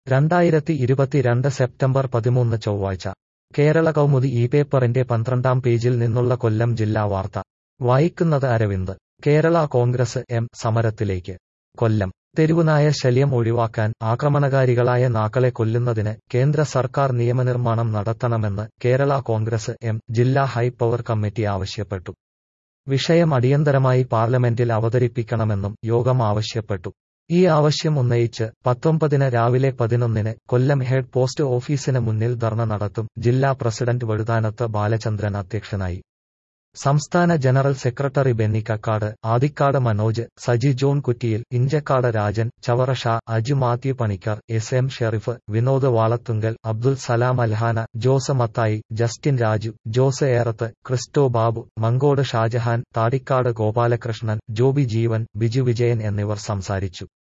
രണ്ടായിരത്തി ഇരുപത്തിരണ്ട് സെപ്റ്റംബർ പതിമൂന്ന് ചൊവ്വാഴ്ച കേരള കൗമുദി ഈ പേപ്പറിന്റെ പന്ത്രണ്ടാം പേജിൽ നിന്നുള്ള കൊല്ലം ജില്ലാ വാർത്ത വായിക്കുന്നത് അരവിന്ദ് കേരള കോൺഗ്രസ് എം സമരത്തിലേക്ക് കൊല്ലം തെരുവുനായ ശല്യം ഒഴിവാക്കാൻ ആക്രമണകാരികളായ നാക്കളെ കൊല്ലുന്നതിന് കേന്ദ്ര സർക്കാർ നിയമനിർമ്മാണം നടത്തണമെന്ന് കേരള കോൺഗ്രസ് എം ജില്ലാ ഹൈപ്പവർ കമ്മിറ്റി ആവശ്യപ്പെട്ടു വിഷയം അടിയന്തരമായി പാർലമെന്റിൽ അവതരിപ്പിക്കണമെന്നും യോഗം ആവശ്യപ്പെട്ടു ഈ ആവശ്യം ഉന്നയിച്ച് പത്തൊമ്പതിന് രാവിലെ പതിനൊന്നിന് കൊല്ലം ഹെഡ് പോസ്റ്റ് ഓഫീസിന് മുന്നിൽ ധർണ നടത്തും ജില്ലാ പ്രസിഡന്റ് വഴുതാനത്ത് ബാലചന്ദ്രൻ അധ്യക്ഷനായി സംസ്ഥാന general secretary Benny Kakkad Adikkad Manoj Saji John Kuttiyil Inchakkad Rajan Chavara Sha Aju Mathew Panicker S M Sherif Vinod Valathungal Abdul Salam Alhana Jose Mathai Justin Raju Jose Erathu Christo Babu Mankode Shajahan Thadikkad Gopalakrishnan Joby Jeevan Biju Vijayan എന്നിവർ സംസാരിച്ചു